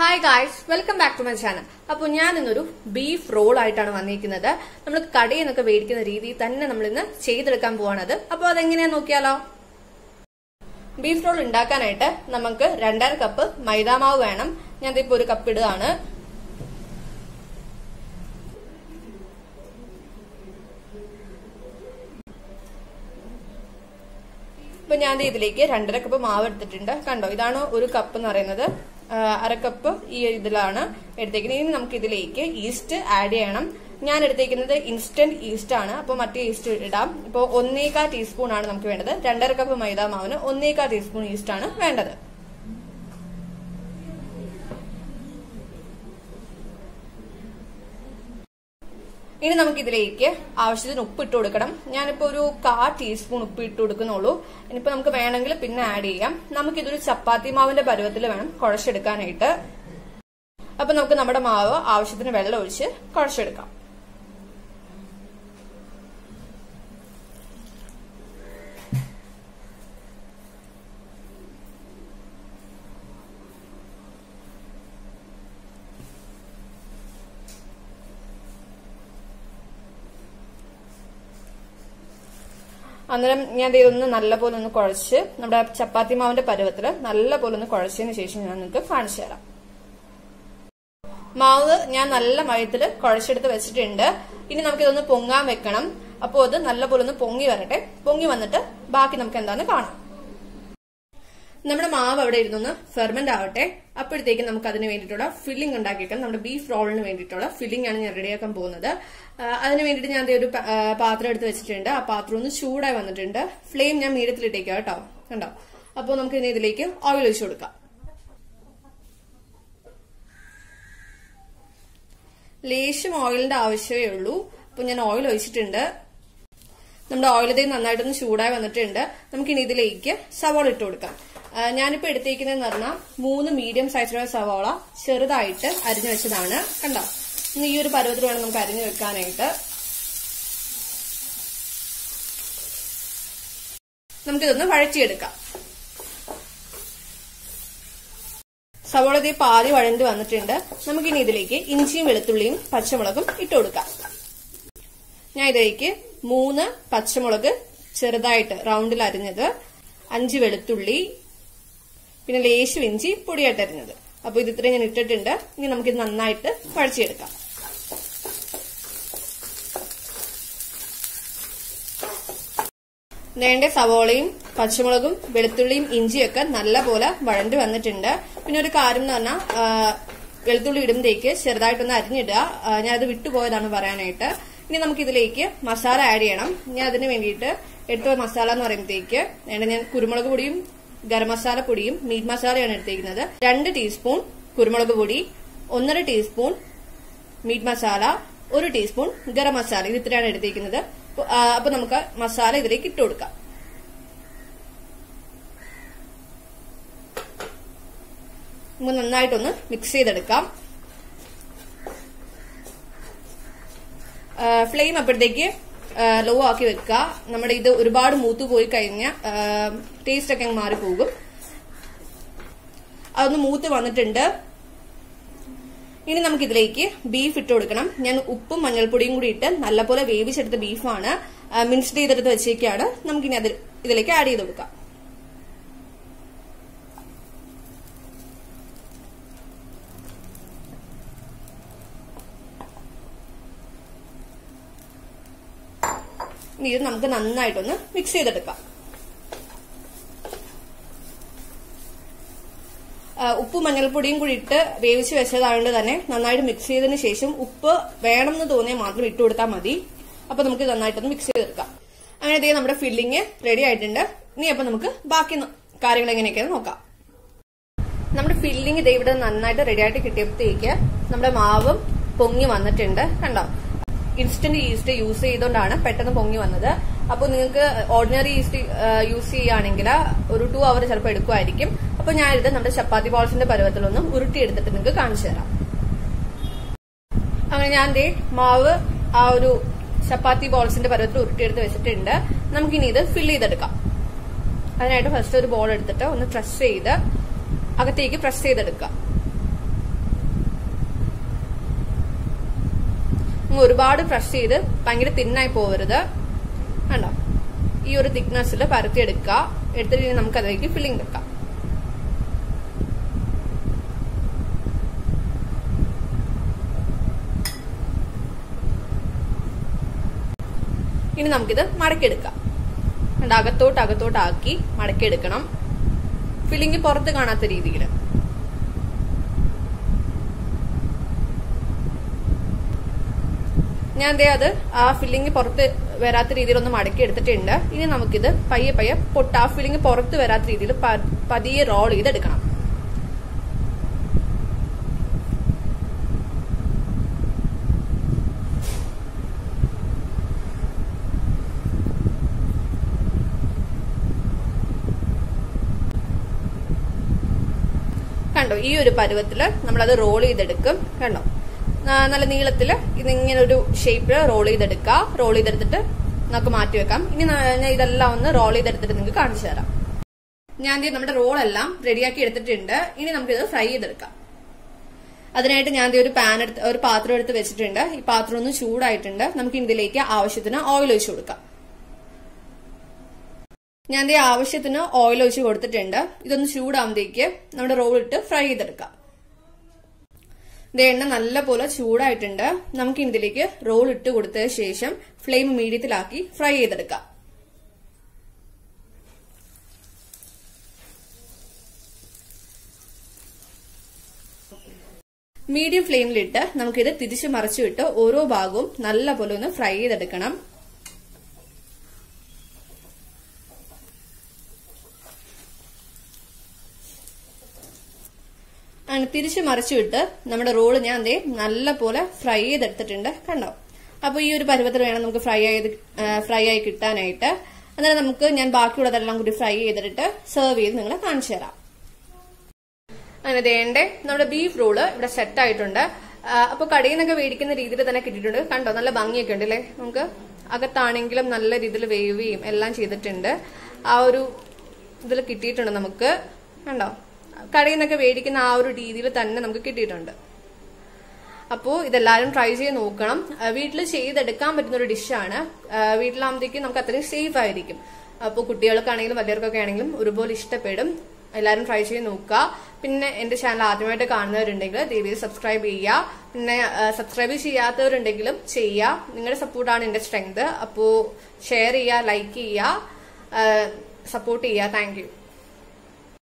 hi guys welcome back to my channel അപ്പോൾ ഞാൻ ഇന്നൊരു ബീഫ് റോൾ ആയിട്ടാണ് വന്നിരിക്കുന്നത് നമ്മൾ കടയിൽ നിന്നൊക്കെ മേടിക്കുന്ന രീതിയിൽ തന്നെ നമ്മൾ ഇന്ന് ചെയ്തെടുക്കാൻ പോവാണത് അപ്പോൾ അതെങ്ങനെയാ നോക്കിയാലോ ബീഫ് റോൾ ഉണ്ടാക്കാനായിട്ട് നമുക്ക് രണ്ടര കപ്പ് മൈദാമാവ് വേണം ഞാൻ ഇപ്പോൾ ഒരു കപ്പ് ഇടുകയാണ് ഇപ്പൊ ഞാൻ ദേ ഇതിലേക്ക് രണ്ടര കപ്പ് മാവ് എടുത്തിട്ടുണ്ട് കണ്ടോ ഇതാണ് ഒരു കപ്പ് എന്ന് പറയുന്നത് ആ, അര കപ്പ് ഈ ഇതിലാണ് എടുത്തേക്കുന്നത് ഇനി നമുക്ക് ഇതിലേക്ക് ഈസ്റ്റ് ആഡ് ചെയ്യണം ഞാൻ എടുത്തേക്കുന്നത് ഇൻസ്റ്റന്റ് ഈസ്റ്റ് ആണ് അപ്പോൾ മറ്റേ ഈസ്റ്റ് ഇടാം ഇപ്പോൾ ഒന്നേകാ ടീസ്പൂൺ ആണ് നമുക്ക് വേണ്ടത് രണ്ടര കപ്പ് മൈദാ മാവിന് ഒന്നേകാ ടീസ്പൂൺ ഈസ്റ്റ് ആണ് വേണ്ടത് ഇനി നമുക്ക് ഇതിലേക്ക് ആവശ്യത്തിന് ഉപ്പ് ഇട്ട് കൊടുക്കണം ഞാനിപ്പോ ഒരു കാ ടീസ്പൂൺ ഉപ്പ് ഇട്ട് കൊടുക്കുന്നുള്ളൂ ഇനിയിപ്പോ നമുക്ക് വേണമെങ്കിൽ പിന്നെ ആഡ് ചെയ്യാം നമുക്കിതൊരു ചപ്പാത്തി മാവിന്റെ പരുവത്തിൽ വേണം കുഴച്ചെടുക്കാനായിട്ട് അപ്പൊ നമുക്ക് നമ്മുടെ മാവ് ആവശ്യത്തിന് വെള്ളം ഒഴിച്ച് കുഴച്ചെടുക്കാം അന്നേരം ഞാൻ ദേ ഇതൊന്ന് നല്ലപോലെ ഒന്ന് കുഴച്ച് നമ്മുടെ ചപ്പാത്തി മാവിന്റെ പരുവത്തില് നല്ലപോലെ ഒന്ന് കുഴച്ചതിന് ശേഷം ഞാൻ നിങ്ങൾക്ക് കാണിച്ചു തരാം മാവ് ഞാൻ നല്ല മയത്തില് കുഴച്ചെടുത്ത് വെച്ചിട്ടുണ്ട് ഇനി നമുക്കിതൊന്ന് പൊങ്ങാൻ വെക്കണം അപ്പോൾ അത് നല്ലപോലെ ഒന്ന് പൊങ്ങി വരട്ടെ പൊങ്ങി വന്നിട്ട് ബാക്കി നമുക്ക് എന്താന്ന് കാണാം നമ്മുടെ മാവ് അവിടെ ഇരുന്നൊന്ന് ഫെർമെന്റ് ആവട്ടെ അപ്പോഴത്തേക്കും നമുക്ക് അതിന് വേണ്ടിയിട്ടുള്ള ഫില്ലിംഗ് ഉണ്ടാക്കിയേക്കാം നമ്മുടെ ബീഫ് റോളിന് വേണ്ടിയിട്ടുള്ള ഫില്ലിംഗ് ആണ് ഞാൻ റെഡിയാക്കാൻ പോകുന്നത് ആ, അതിന് വേണ്ടിയിട്ട് ഞാൻ ദേ ഒരു പ- ആ, പാത്രം എടുത്ത് വെച്ചിട്ടുണ്ട് ആ പാത്രം ഒന്ന് ചൂടായി വന്നിട്ടുണ്ട് ഫ്ലെയിം ഞാൻ മീഡിയത്തിലിട്ടേക്കാം കേട്ടോ കണ്ടോ അപ്പോൾ നമുക്ക് ഇനി ഇതിലേക്ക് ഓയിൽ ഒഴിച്ചു കൊടുക്കാം ലേശം ഓയിലിന്റെ ആവശ്യമേ ഉള്ളൂ അപ്പൊ ഞാൻ ഓയിൽ ഒഴിച്ചിട്ടുണ്ട് നമ്മുടെ ഓയിൽ ഇതേ നന്നായിട്ടൊന്ന് ചൂടായി വന്നിട്ടുണ്ട് നമുക്കിനി ഇതിലേക്ക് സവാള ഇട്ട് കൊടുക്കാം ആ, ഞാനിപ്പോ എടുത്തേക്കുന്നതെന്ന് പറഞ്ഞാൽ മൂന്ന് മീഡിയം സൈസിലുള്ള സവാള ചെറുതായിട്ട് അരിഞ്ഞു വെച്ചതാണ് കണ്ടോ ഇന്ന് ഈ ഒരു പരുവത്തിൽ വേണം നമുക്ക് അരിഞ്ഞു വെക്കാനായിട്ട് നമുക്കിതൊന്ന് വഴറ്റിയെടുക്കാം സവോള ഇതേ പാതി വഴണ്ട് വന്നിട്ടുണ്ട് നമുക്കിനി ഇതിലേക്ക് ഇഞ്ചിയും വെളുത്തുള്ളിയും പച്ചമുളകും ഇട്ട് കൊടുക്കാം ഞാൻ ഇതിലേക്ക് മൂന്ന് പച്ചമുളക് ചെറുതായിട്ട് റൗണ്ടിൽ അരിഞ്ഞത് അഞ്ച് വെളുത്തുള്ളി പിന്നെ ലേശം ഇഞ്ചി പൊടിയായിട്ട് അരിഞ്ഞത് അപ്പൊ ഇത് ഇത്രയും ഞാൻ ഇട്ടിട്ടുണ്ട് ഇനി നമുക്കിത് നന്നായിട്ട് കുഴച്ചെടുക്കാം നേണ്ട സവോളയും പച്ചമുളകും വെളുത്തുള്ളിയും ഇഞ്ചിയൊക്കെ നല്ലപോലെ വഴണ്ട് വന്നിട്ടുണ്ട് പിന്നെ ഒരു കാര്യം എന്ന് പറഞ്ഞാൽ വെളുത്തുള്ളി ഇടുമ്പോഴേക്ക് ചെറുതായിട്ടൊന്ന് അരിഞ്ഞിടുക ആ, ഞാൻ അത് വിട്ടുപോയതാണ് പറയാനായിട്ട് ഇനി നമുക്ക് ഇതിലേക്ക് മസാല ആഡ് ചെയ്യണം ഞാൻ അതിന് വേണ്ടിയിട്ട് എടുത്ത മസാല എന്ന് പറയുമ്പോഴത്തേക്ക് വേണ്ട ഞാൻ കുരുമുളക് പൊടിയും ഗരം മസാല പൊടിയും മീറ്റ് മസാലയാണ് എടുത്തേക്കുന്നത് രണ്ട് ടീസ്പൂൺ കുരുമുളക് പൊടി ഒന്നര ടീസ്പൂൺ മീറ്റ് മസാല ഒരു ടീസ്പൂൺ ഗരം മസാല ഇത് ഇത്രയാണ് എടുത്തേക്കുന്നത് അപ്പൊ, ആ, അപ്പൊ നമുക്ക് മസാല ഇതിലേക്ക് ഇട്ട് കൊടുക്കാം നമുക്ക് നന്നായിട്ടൊന്ന് മിക്സ് ചെയ്തെടുക്കാം ഫ്ലെയിം അപ്പോഴത്തേക്ക് ലോ ആക്കി വെക്കുക നമ്മുടെ ഇത് ഒരുപാട് മൂത്ത് പോയി കഴിഞ്ഞാൽ ടേസ്റ്റ് ഒക്കെ അങ്ങ് മാറിപ്പോകും അതൊന്ന് മൂത്ത് വന്നിട്ടുണ്ട് ഇനി നമുക്ക് ഇതിലേക്ക് ബീഫ് ഇട്ട് കൊടുക്കണം ഞാൻ ഉപ്പും മഞ്ഞൾപ്പൊടിയും കൂടി ഇട്ട് നല്ലപോലെ വേവിച്ചെടുത്ത ബീഫാണ് മിൻസ്ഡ് ചെയ്തെടുത്ത് വെച്ചേക്കാണ് നമുക്കിനി അത് ഇതിലേക്ക് ആഡ് ചെയ്ത് കൊടുക്കാം ഇനി ഇത് നമുക്ക് നന്നായിട്ടൊന്ന് മിക്സ് ചെയ്തെടുക്കാം ആ, ഉപ്പും മഞ്ഞൾപ്പൊടിയും കൂടി ഇട്ട് വേവിച്ച് വെച്ചതായതുകൊണ്ട് തന്നെ നന്നായിട്ട് മിക്സ് ചെയ്തതിന് ശേഷം ഉപ്പ് വേണം എന്ന് തോന്നിയാൽ മാത്രം ഇട്ട് കൊടുത്താൽ മതി അപ്പൊ നമുക്ക് നന്നായിട്ടൊന്ന് മിക്സ് ചെയ്തെടുക്കാം അങ്ങനെ ഇതേ നമ്മുടെ ഫില്ലിങ് റെഡി ആയിട്ടുണ്ട് ഇനി അപ്പൊ നമുക്ക് ബാക്കി ന- കാര്യങ്ങൾ എങ്ങനെയൊക്കെയാണ് നോക്കാം നമ്മുടെ ഫില്ലിങ് ഇതേ ഇവിടെ നന്നായിട്ട് റെഡി ആയിട്ട് കിട്ടിയപ്പോഴത്തേക്ക് നമ്മുടെ മാവും പൊങ്ങി വന്നിട്ടുണ്ട് കണ്ടോ ഇൻസ്റ്റന്റ് ഈസ്റ്റ് യൂസ് ചെയ്തുകൊണ്ടാണ് പെട്ടെന്ന് പൊങ്ങി വന്നത് അപ്പോൾ നിങ്ങൾക്ക് ഓർഡിനറി ഈസ്റ്റ് യൂസ് ചെയ്യുകയാണെങ്കിൽ ഒരു ടു അവർ ചിലപ്പോൾ എടുക്കുമായിരിക്കും അപ്പോൾ ഞാനിത് നമ്മുടെ ചപ്പാത്തി ബോൾസിന്റെ പരുവത്തിലൊന്ന് ഉരുട്ടിയെടുത്തിട്ട് നിങ്ങൾക്ക് കാണിച്ചു തരാം അങ്ങനെ ഞാൻ ദേ മാവ് ആ ഒരു ചപ്പാത്തി ബോൾസിന്റെ പരുവത്തിൽ ഉരുട്ടിയെടുത്ത് വെച്ചിട്ടുണ്ട് നമുക്കിനി ഇത് ഫില്ല് ചെയ്തെടുക്കാം അതിനായിട്ട് ഫസ്റ്റ് ഒരു ബോൾ എടുത്തിട്ട് ഒന്ന് പ്രസ് ചെയ്ത് അകത്തേക്ക് പ്രസ് ചെയ്തെടുക്കുക അങ്ങ് ഒരുപാട് പ്രസ് ചെയ്ത് ഭയങ്കര തിന്നായി പോവരുത് കണ്ടോ ഈ ഒരു തിക്നെസ്സിൽ പരത്തിയെടുക്കുക എടുത്തിട്ട് ഇനി നമുക്ക് അതിലേക്ക് ഫില്ലിംഗ് വെക്കാം ഇനി നമുക്കിത് മടക്കിയെടുക്കാം കണ്ടോ അകത്തോട്ട് അകത്തോട്ട് ആക്കി മടക്കിയെടുക്കണം ഫില്ലിംഗ് പുറത്ത് കാണാത്ത രീതിയിൽ ഞാൻ ദേ അത് ആ ഫില്ലിംഗ് പുറത്ത് വരാത്ത രീതിയിൽ ഒന്ന് മടക്കി എടുത്തിട്ടുണ്ട് ഇനി നമുക്കിത് പയ്യെ പയ്യെ പൊട്ട ആ ഫില്ലിംഗ് പുറത്ത് വരാത്ത രീതിയിൽ പതിയെ റോൾ ചെയ്തെടുക്കണം കണ്ടോ ഈ ഒരു പരുവത്തില് നമ്മളത് റോൾ ചെയ്തെടുക്കും കണ്ടോ ആ, നല്ല നീളത്തില് ഇതിങ്ങനെ ഒരു ഷേപ്പിൽ റോൾ ചെയ്തെടുക്കുക റോൾ ചെയ്തെടുത്തിട്ട് നമുക്ക് മാറ്റി വെക്കാം ഇനി ന- ഞാൻ ഇതെല്ലാം ഒന്ന് റോൾ ചെയ്തെടുത്തിട്ട് നിങ്ങൾക്ക് കാണിച്ചു തരാം ഞാൻ ദേ നമ്മുടെ റോളെല്ലാം റെഡിയാക്കി എടുത്തിട്ടുണ്ട് ഇനി നമുക്കിത് ഫ്രൈ ചെയ്തെടുക്കാം അതിനായിട്ട് ഞാൻ ദേ ഒരു പാൻ എടുത്ത് ഒരു പാത്രം എടുത്ത് വെച്ചിട്ടുണ്ട് ഈ പാത്രം ഒന്ന് ചൂടായിട്ടുണ്ട് നമുക്ക് ഇതിലേക്ക് ആവശ്യത്തിന് ഓയിൽ ഒഴിച്ചു കൊടുക്കാം ഞാൻ ദേ ആവശ്യത്തിന് ഓയിൽ ഒഴിച്ച് കൊടുത്തിട്ടുണ്ട് ഇതൊന്ന് ചൂടാകുമ്പോഴേക്ക് നമ്മുടെ റോൾ ഇട്ട് ഫ്രൈ ചെയ്തെടുക്കാം ഇത് എണ്ണ നല്ല പോലെ ചൂടായിട്ടുണ്ട് നമുക്ക് ഇതിലേക്ക് റോൾ ഇട്ട് കൊടുത്തതിന് ശേഷം ഫ്ലെയിം മീഡിയത്തിലാക്കി ഫ്രൈ ചെയ്തെടുക്കാം മീഡിയം ഫ്ലെയിമിലിട്ട് നമുക്കിത് തിരിച്ചു മറിച്ചു വിട്ട് ഓരോ ഭാഗവും നല്ല പോലെ ഒന്ന് ഫ്രൈ ചെയ്തെടുക്കണം അങ്ങനെ തിരിച്ചു മറിച്ചു വിട്ട് നമ്മുടെ റോള് ഞാൻ ദേ നല്ല പോലെ ഫ്രൈ ചെയ്തെടുത്തിട്ടുണ്ട് കണ്ടോ അപ്പൊ ഈ ഒരു പരുവത്തിൽ വേണം നമുക്ക് ഫ്രൈ ചെയ്ത് ഫ്രൈ ആയി കിട്ടാനായിട്ട് അന്നേരം നമുക്ക് ഞാൻ ബാക്കിയുള്ളതെല്ലാം കൂടി ഫ്രൈ ചെയ്തിട്ട് സെർവ് ചെയ്ത് നിങ്ങളെ കാണിച്ചു തരാം അങ്ങനെ ദേണ്ടേ നമ്മുടെ ബീഫ് റോള് ഇവിടെ സെറ്റ് ആയിട്ടുണ്ട് ആ, അപ്പൊ കടയിൽ നിന്നൊക്കെ മേടിക്കുന്ന രീതിയിൽ തന്നെ കിട്ടിയിട്ടുണ്ട് കണ്ടോ നല്ല ഭംഗിയൊക്കെ ഉണ്ട് അല്ലേ നമുക്ക് അകത്താണെങ്കിലും നല്ല രീതിയിൽ വേവുകയും എല്ലാം ചെയ്തിട്ടുണ്ട് ആ ഒരു ഇതിൽ കിട്ടിയിട്ടുണ്ട് നമുക്ക് കണ്ടോ കടയിൽ നിന്നൊക്കെ മേടിക്കുന്ന ആ ഒരു രീതിയിൽ തന്നെ നമുക്ക് കിട്ടിയിട്ടുണ്ട് അപ്പോൾ ഇതെല്ലാവരും ട്രൈ ചെയ്ത് നോക്കണം വീട്ടിൽ ചെയ്തെടുക്കാൻ പറ്റുന്ന ഒരു ഡിഷാണ് വീട്ടിലാകുമ്പോഴത്തേക്കും നമുക്ക് അത്രയും സേഫ് ആയിരിക്കും അപ്പോൾ കുട്ടികൾക്കാണെങ്കിലും വലിയവർക്കൊക്കെ ആണെങ്കിലും ഒരുപോലെ ഇഷ്ടപ്പെടും എല്ലാവരും ട്രൈ ചെയ്ത് നോക്കുക പിന്നെ എന്റെ ചാനൽ ആദ്യമായിട്ട് കാണുന്നവരുണ്ടെങ്കിൽ ദയവേത് സബ്സ്ക്രൈബ് ചെയ്യുക പിന്നെ സബ്സ്ക്രൈബ് ചെയ്യാത്തവരുണ്ടെങ്കിലും ചെയ്യുക നിങ്ങളുടെ സപ്പോർട്ടാണ് എന്റെ സ്ട്രെങ്ത് അപ്പോൾ ഷെയർ ചെയ്യുക ലൈക്ക് ചെയ്യുക സപ്പോർട്ട് ചെയ്യുക താങ്ക് യു